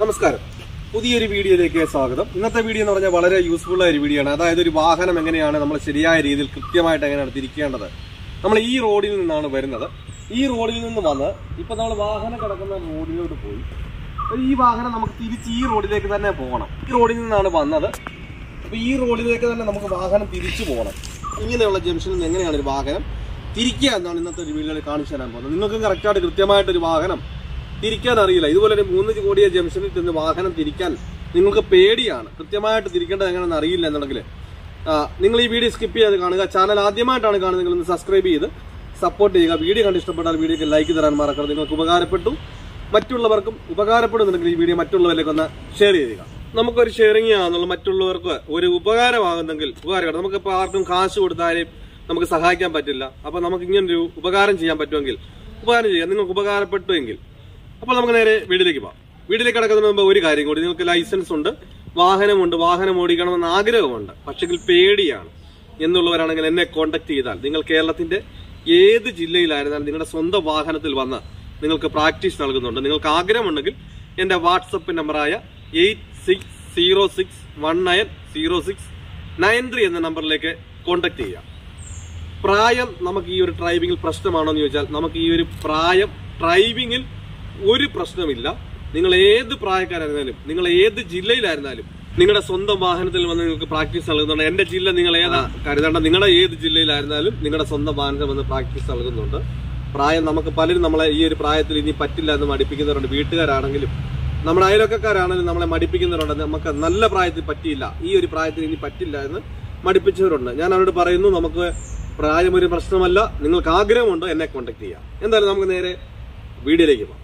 നമസ്കാരം പുതിയൊരു വീഡിയോയിലേക്ക് സ്വാഗതം ഇന്നത്തെ വീഡിയോ എന്ന് പറഞ്ഞാൽ വളരെ യൂസ്ഫുൾ ആയ ഒരു വീഡിയോ ആണ് അതായത് ഒരു വാഹനം എങ്ങനെയാണ് നമ്മൾ ശരിയായ രീതിയിൽ കൃത്യമായിട്ട് എങ്ങനെയാണ് തിരിക്കേണ്ടത് നമ്മൾ ഈ റോഡിൽ നിന്നാണ് വരുന്നത് ഈ റോഡിൽ നിന്ന് വന്ന് ഇപ്പൊ നമ്മൾ വാഹനം കിടക്കുന്ന റോഡിലോട്ട് പോയി അപ്പൊ ഈ വാഹനം നമുക്ക് തിരിച്ച് ഈ റോഡിലേക്ക് തന്നെ പോകണം ഈ റോഡിൽ നിന്നാണ് വന്നത് അപ്പൊ ഈ റോഡിലേക്ക് തന്നെ നമുക്ക് വാഹനം തിരിച്ചു പോകണം ഇങ്ങനെയുള്ള ജംഗ്ഷനിൽ നിന്ന് എങ്ങനെയാണ് ഒരു വാഹനം തിരിക്കുക എന്നാണ് ഇന്നത്തെ ഒരു വീഡിയോയിൽ കാണിച്ചു തരാൻ പോകുന്നത് നിങ്ങൾക്ക് കറക്റ്റായിട്ട് കൃത്യമായിട്ടൊരു വാഹനം തിരിക്കാൻ അറിയില്ല ഇതുപോലെ ഒരു മൂന്ന് കോടിയ ജംഗ്ഷനിൽ നിന്ന് വാഹനം തിരിക്കാൻ നിങ്ങൾക്ക് പേടിയാണ് കൃത്യമായിട്ട് തിരിക്കേണ്ടത് എങ്ങനെയാണെന്ന് അറിയില്ല എന്നുണ്ടെങ്കിൽ ആ, നിങ്ങൾ ഈ വീഡിയോ സ്കിപ്പ് ചെയ്ത് കാണുക ചാനൽ ആദ്യമായിട്ടാണ് കാണുന്നത് ഒന്ന് സബ്സ്ക്രൈബ് ചെയ്ത് സപ്പോർട്ട് ചെയ്യുക വീഡിയോ കണ്ട് ഇഷ്ടപ്പെട്ടാൽ വീഡിയോക്ക് ലൈക്ക് തരാൻ മറക്കരുത് നിങ്ങൾക്ക് ഉപകാരപ്പെട്ടു മറ്റുള്ളവർക്കും ഉപകാരപ്പെടുന്നുണ്ടെങ്കിൽ ഈ വീഡിയോ മറ്റുള്ളവരിലേക്ക് ഒന്ന് ഷെയർ ചെയ്യുക നമുക്കൊരു ഷെയറിംഗ് ആണെന്നുള്ള മറ്റുള്ളവർക്ക് ഒരു ഉപകാരമാകുന്നെങ്കിൽ ഉപകാരമാണ് നമുക്കിപ്പോൾ ആർക്കും കാശ് കൊടുത്താലും നമുക്ക് സഹായിക്കാൻ പറ്റില്ല അപ്പൊ നമുക്ക് ഇങ്ങനൊരു ഉപകാരം ചെയ്യാൻ പറ്റുമെങ്കിൽ ഉപകാരം ചെയ്യാം നിങ്ങൾക്ക് ഉപകാരപ്പെട്ടുവെങ്കിൽ അപ്പോൾ നമുക്ക് നേരെ വീട്ടിലേക്ക് പോകാം വീട്ടിലേക്ക് കിടക്കുന്നതിന് മുമ്പ് ഒരു കാര്യം കൂടി നിങ്ങൾക്ക് ലൈസൻസ് ഉണ്ട് വാഹനമുണ്ട് വാഹനം ഓടിക്കണമെന്ന് ആഗ്രഹമുണ്ട് പക്ഷെങ്കിൽ പേടിയാണ് എന്നുള്ളവരാണെങ്കിൽ എന്നെ കോൺടാക്ട് ചെയ്താൽ നിങ്ങൾ കേരളത്തിന്റെ ഏത് ജില്ലയിലായിരുന്നാലും നിങ്ങളുടെ സ്വന്തം വാഹനത്തിൽ വന്ന് നിങ്ങൾക്ക് പ്രാക്ടീസ് നൽകുന്നുണ്ട് നിങ്ങൾക്ക് ആഗ്രഹമുണ്ടെങ്കിൽ എന്റെ വാട്സപ്പ് നമ്പറായ eight six zero six one nine zero six nine three എന്ന നമ്പറിലേക്ക് കോൺടാക്ട് ചെയ്യാം പ്രായം നമുക്ക് ഈ ഒരു ഡ്രൈവിംഗിൽ പ്രശ്നമാണോ എന്ന് ചോദിച്ചാൽ നമുക്ക് ഈ ഒരു പ്രായം ഡ്രൈവിംഗിൽ ഒരു പ്രശ്നമില്ല നിങ്ങൾ ഏത് പ്രായക്കാരായിരുന്നാലും നിങ്ങൾ ഏത് ജില്ലയിലായിരുന്നാലും നിങ്ങളുടെ സ്വന്തം വാഹനത്തിൽ വന്ന് നിങ്ങൾക്ക് പ്രാക്ടീസ് നൽകുന്നുണ്ട് എന്റെ ജില്ല നിങ്ങൾ ഏതാ കരുതേണ്ട നിങ്ങളുടെ ഏത് ജില്ലയിലായിരുന്നാലും നിങ്ങളുടെ സ്വന്തം വാഹനത്തിൽ വന്ന് പ്രാക്ടീസ് നൽകുന്നുണ്ട് പ്രായം നമുക്ക് പലരും നമ്മളെ ഈ ഒരു പ്രായത്തിൽ ഇനി പറ്റില്ല എന്ന് മടിപ്പിക്കുന്നവരുണ്ട് വീട്ടുകാരാണെങ്കിലും നമ്മുടെ അയലൊക്കക്കാരാണെങ്കിലും നമ്മളെ മടിപ്പിക്കുന്നവരുണ്ട് നമുക്ക് നല്ല പ്രായത്തിൽ പറ്റിയില്ല ഈ ഒരു പ്രായത്തിൽ ഇനി പറ്റില്ല എന്ന് മടിപ്പിച്ചവരുണ്ട് ഞാൻ അവരോട് പറയുന്നു നമുക്ക് പ്രായം ഒരു പ്രശ്നമല്ല നിങ്ങൾക്ക് ആഗ്രഹമുണ്ടോ എന്നെ കോൺടാക്ട് ചെയ്യാം എന്തായാലും നമുക്ക് നേരെ വീഡിയോയിലേക്ക് പോകാം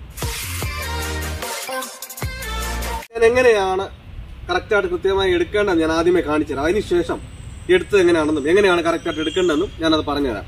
ഞാൻ എങ്ങനെയാണ് കറക്റ്റായിട്ട് കൃത്യമായി എടുക്കേണ്ടത് ഞാൻ ആദ്യമേ കാണിച്ചുതരാം അതിനുശേഷം എടുത്തത് എങ്ങനെയാണെന്നും എങ്ങനെയാണ് കറക്റ്റായിട്ട് എടുക്കേണ്ടതെന്നും ഞാനത് പറഞ്ഞുതരാം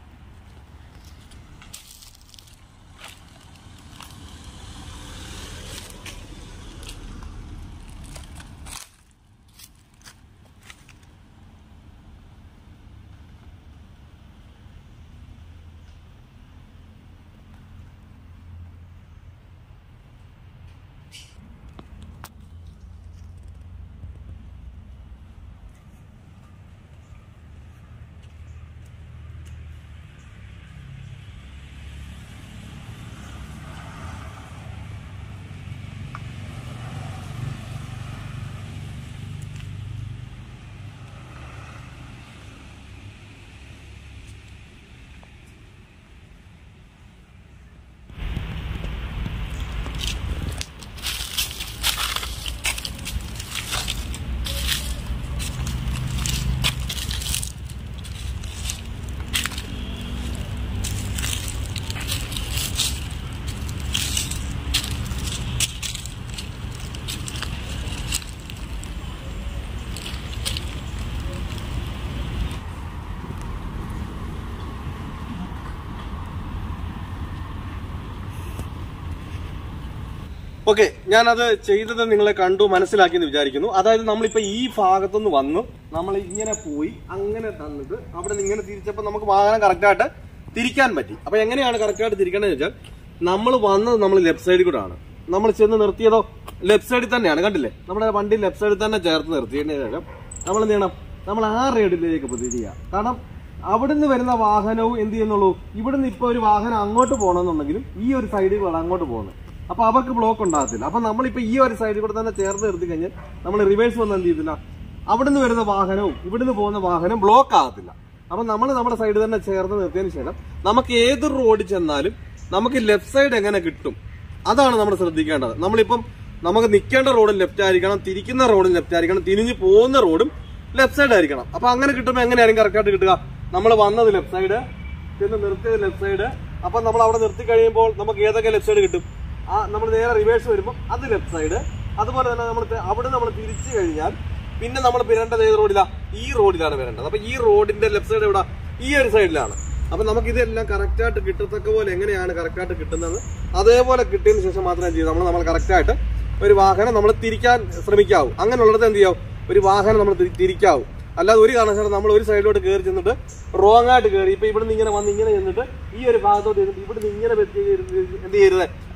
ഓക്കെ ഞാനത് ചെയ്തത് നിങ്ങളെ കണ്ടു മനസ്സിലാക്കി എന്ന് വിചാരിക്കുന്നു അതായത് നമ്മളിപ്പോ ഈ ഭാഗത്തുനിന്ന് വന്നു നമ്മൾ ഇങ്ങനെ പോയി അങ്ങനെ തന്നിട്ട് അവിടെ നിന്ന് ഇങ്ങനെ തിരിച്ചപ്പോൾ നമുക്ക് വാഹനം കറക്റ്റായിട്ട് തിരിക്കാൻ പറ്റി അപ്പൊ എങ്ങനെയാണ് കറക്റ്റായിട്ട് തിരിക്കേണ്ടത് വെച്ചാൽ നമ്മൾ വന്നത് നമ്മൾ ലെഫ്റ്റ് സൈഡിൽ കൂടെ ആണ് നമ്മൾ ചെന്ന് നിർത്തിയതോ ലെഫ്റ്റ് സൈഡിൽ തന്നെയാണ് കണ്ടില്ലേ നമ്മുടെ വണ്ടി ലെഫ്റ്റ് സൈഡിൽ തന്നെ ചേർത്ത് നിർത്തിയതിന് ശേഷം നമ്മൾ എന്ത് ചെയ്യണം നമ്മൾ ആ റേഡിലേക്ക് തിരിയുക കാരണം അവിടുന്ന് വരുന്ന വാഹനവും എന്ത് ചെയ്യുന്നുള്ളൂ ഇവിടുന്ന് ഇപ്പൊ ഒരു വാഹനം അങ്ങോട്ട് പോകണമെന്നുണ്ടെങ്കിലും ഈ ഒരു സൈഡിൽ കൂടെ അങ്ങോട്ട് പോകുന്നത് അപ്പൊ അവർക്ക് ബ്ലോക്ക് ഉണ്ടാകത്തില്ല അപ്പൊ നമ്മളിപ്പോ ഈ ഒരു സൈഡിൽ കൂടെ തന്നെ ചേർത്ത് നിർത്തി കഴിഞ്ഞാൽ നമ്മൾ റിവേഴ്സ് വന്ന് എന്ത് ചെയ്തില്ല അവിടുന്ന് വരുന്ന വാഹനവും ഇവിടുന്ന് പോകുന്ന വാഹനം ബ്ലോക്ക് ആകത്തില്ല അപ്പൊ നമ്മൾ നമ്മുടെ സൈഡ് തന്നെ ചേർത്ത് നിർത്തിയതിന് ശേഷം നമുക്ക് ഏത് റോഡിൽ ചെന്നാലും നമുക്ക് ലെഫ്റ്റ് സൈഡ് എങ്ങനെ കിട്ടും അതാണ് നമ്മൾ ശ്രദ്ധിക്കേണ്ടത് നമ്മളിപ്പം നമുക്ക് നിൽക്കേണ്ട റോഡും ലെഫ്റ്റ് ആയിരിക്കണം തിരിക്കുന്ന റോഡും ലെഫ്റ്റ് ആയിരിക്കണം തിരിഞ്ഞു പോകുന്ന റോഡും ലെഫ്റ്റ് സൈഡ് ആയിരിക്കണം അപ്പൊ അങ്ങനെ കിട്ടുമ്പോൾ എങ്ങനെയായിരിക്കും കറക്റ്റായിട്ട് കിട്ടുക നമ്മൾ വന്നത് ലെഫ്റ്റ് സൈഡ് ചെന്ന് നിർത്തിയത് ലെഫ്റ്റ് സൈഡ് അപ്പൊ നമ്മൾ അവിടെ നിർത്തി കഴിയുമ്പോൾ നമുക്ക് ഏതൊക്കെ ലെഫ്റ്റ് സൈഡ് കിട്ടും ആ നമ്മൾ നേരെ റിവേഴ്സ് വരുമ്പോൾ അത് ലെഫ്റ്റ് സൈഡ് അതുപോലെ തന്നെ നമ്മൾ അവിടെ നമ്മൾ തിരിച്ചു കഴിഞ്ഞാൽ പിന്നെ നമ്മൾ വരേണ്ടത് ഏത് റോഡിലാണ് ഈ റോഡിലാണ് വരേണ്ടത് അപ്പൊ ഈ റോഡിന്റെ ലെഫ്റ്റ് സൈഡ് എവിടെ ഈ ഒരു സൈഡിലാണ് അപ്പൊ നമുക്ക് ഇതെല്ലാം കറക്റ്റായിട്ട് കിട്ടത്തക്ക പോലെ എങ്ങനെയാണ് കറക്റ്റായിട്ട് കിട്ടുന്നത് അതേപോലെ കിട്ടിയതിന് ശേഷം മാത്രമേ ചെയ്യും നമ്മൾ നമ്മൾ കറക്റ്റായിട്ട് ഒരു വാഹനം നമ്മൾ തിരിക്കാൻ ശ്രമിക്കാവൂ അങ്ങനെയുള്ളത് എന്ത് ചെയ്യാവും ഒരു വാഹനം നമ്മൾ തിരി- തിരിക്കാവൂ അല്ലാതെ ഒരു കാരണവശാലും നമ്മൾ ഒരു സൈഡിലോട്ട് കയറി ചെന്നിട്ട് റോങ് ആയിട്ട് കയറി ഇപ്പൊ ഇവിടുന്ന് ഇങ്ങനെ വന്ന് ഇങ്ങനെ ചെന്നിട്ട് ഈ ഒരു ഭാഗത്തോട്ട് ചെന്നിട്ട് ഇവിടുന്ന് ഇങ്ങനെ വെച്ച് എന്ത് ചെയ്യരുത്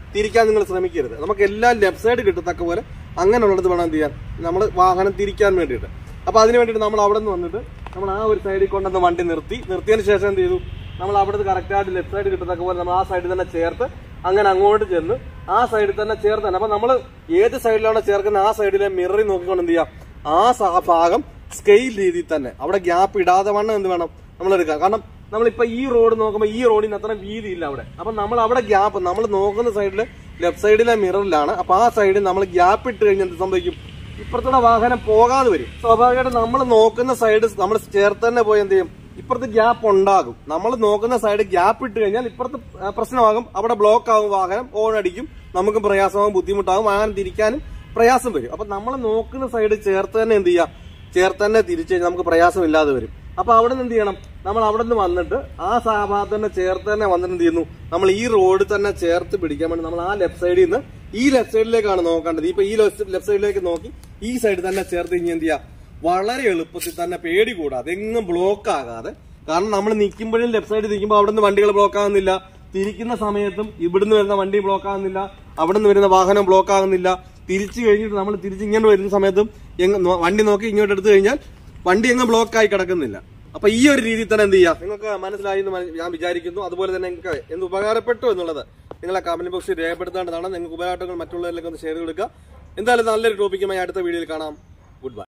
തിരിക്കാൻ നിങ്ങൾ ശ്രമിക്കരുത് നമുക്ക് എല്ലാം ലെഫ്റ്റ് സൈഡ് കിട്ടത്തക്ക പോലെ അങ്ങനെയുള്ളത് വേണം എന്ത് ചെയ്യാൻ നമ്മൾ വാഹനം തിരിക്കാൻ വേണ്ടിയിട്ട് അപ്പൊ അതിന് വേണ്ടിയിട്ട് നമ്മൾ അവിടെ നിന്ന് വന്നിട്ട് നമ്മൾ ആ ഒരു സൈഡിൽ കൊണ്ടുവന്ന് വണ്ടി നിർത്തി നിർത്തിയതിന് ശേഷം എന്ത് ചെയ്തു നമ്മൾ അവിടുന്ന് കറക്റ്റായിട്ട് ലെഫ്റ്റ് സൈഡ് കിട്ടത്തക്ക പോലെ നമ്മൾ ആ സൈഡിൽ തന്നെ ചേർത്ത് അങ്ങനെ അങ്ങോട്ട് ചെന്ന് ആ സൈഡിൽ തന്നെ ചേർത്ത് തന്നെ അപ്പൊ നമ്മൾ ഏത് സൈഡിലാണോ ചേർക്കുന്ന ആ സൈഡിലെ മിററിൽ നോക്കിക്കൊണ്ട് എന്ത് ചെയ്യാം ആ സ- ഭാഗം സ്കെയിൽ രീതിയിൽ തന്നെ അവിടെ ഗ്യാപ്പ് ഇടാതെ വണ്ണം എന്ത് വേണം നമ്മൾ എടുക്കാം കാരണം നമ്മളിപ്പോ ഈ റോഡ് നോക്കുമ്പോൾ ഈ റോഡിന് അത്ര വീതി ഇല്ല അവിടെ അപ്പൊ നമ്മൾ അവിടെ ഗ്യാപ്പ് നമ്മൾ നോക്കുന്ന സൈഡില് ലെഫ്റ്റ് സൈഡിലെ മിററിലാണ് അപ്പൊ ആ സൈഡിൽ നമ്മൾ ഗ്യാപ്പ് ഇട്ട് കഴിഞ്ഞാൽ എന്ത് സംഭവിക്കും ഇപ്പുറത്തൂടെ വാഹനം പോകാതെ വരും സ്വാഭാവികമായിട്ട് നമ്മൾ നോക്കുന്ന സൈഡ് നമ്മൾ ചേർത്ത് തന്നെ പോയി എന്ത് ചെയ്യും ഇപ്പുറത്ത് ഗ്യാപ്പ് ഉണ്ടാകും നമ്മൾ നോക്കുന്ന സൈഡ് ഗ്യാപ്പ് ഇട്ട് കഴിഞ്ഞാൽ ഇപ്പുറത്ത് ആ, പ്രശ്നമാകും അവിടെ ബ്ലോക്ക് ആകും വാഹനം ഓൺ അടിക്കും നമുക്കും പ്രയാസമാകും ബുദ്ധിമുട്ടാകും വാഹനം തിരിക്കാനും പ്രയാസം വരും അപ്പൊ നമ്മൾ നോക്കുന്ന സൈഡ് ചേർത്ത് തന്നെ എന്ത് ചെയ്യാം ചേർത്ത് തന്നെ തിരിച്ചു കഴിഞ്ഞാൽ നമുക്ക് പ്രയാസമില്ലാതെ വരും അപ്പൊ അവിടെ നിന്ന് എന്ത് ചെയ്യണം നമ്മൾ അവിടെ നിന്ന് വന്നിട്ട് ആ സാ- ഭാഗത്ത് തന്നെ ചേർത്ത് തന്നെ വന്നിട്ട് എന്ത് ചെയ്യുന്നു നമ്മൾ ഈ റോഡ് തന്നെ ചേർത്ത് പിടിക്കാൻ വേണ്ടി നമ്മൾ ആ ലെഫ്റ്റ് സൈഡിൽ നിന്ന് ഈ ലെഫ്റ്റ് സൈഡിലേക്കാണ് നോക്കേണ്ടത് ഇപ്പൊ ഈ ലെഫ്റ്റ് സൈഡിലേക്ക് നോക്കി ഈ സൈഡ് തന്നെ ചേർത്ത് കഴിഞ്ഞ് എന്ത് ചെയ്യാം വളരെ എളുപ്പത്തിൽ തന്നെ പേടി കൂടാതെ എങ്ങും ബ്ലോക്ക് ആകാതെ കാരണം നമ്മൾ നിൽക്കുമ്പോഴും ലെഫ്റ്റ് സൈഡിൽ നിൽക്കുമ്പോൾ അവിടെ നിന്ന് വണ്ടികൾ ബ്ലോക്ക് ആകുന്നില്ല തിരിക്കുന്ന സമയത്തും ഇവിടുന്ന് വരുന്ന വണ്ടി ബ്ലോക്ക് ആകുന്നില്ല അവിടെ നിന്ന് വരുന്ന വാഹനം ബ്ലോക്ക് ആകുന്നില്ല തിരിച്ചു കഴിഞ്ഞിട്ട് നമ്മൾ തിരിച്ച് ഇങ്ങോട്ട് വരുന്ന സമയത്തും എങ്ങ- നോ- വണ്ടി നോക്കി ഇങ്ങോട്ട് എടുത്തു കഴിഞ്ഞാൽ വണ്ടി എങ്ങും ബ്ലോക്ക് ആയി കിടക്കുന്നില്ല അപ്പൊ ഈ ഒരു രീതിയിൽ തന്നെ എന്ത് ചെയ്യാം നിങ്ങൾക്ക് മനസ്സിലായി എന്ന് മന- ഞാൻ വിചാരിക്കുന്നു അതുപോലെ തന്നെ നിങ്ങൾക്ക് എന്ത് ഉപകാരപ്പെട്ടു എന്നുള്ളത് നിങ്ങളെ കമന്റ് ബോക്സിൽ രേഖപ്പെടുത്തേണ്ടതാണ് നിങ്ങൾക്ക് ഉപകാരങ്ങൾ മറ്റുള്ളവരിലേക്ക് ഒന്ന് ഷെയർ കൊടുക്കുക എന്തായാലും നല്ലൊരു ടോപ്പിക്കുമായി അടുത്ത വീഡിയോയിൽ കാണാം ഗുഡ് ബൈ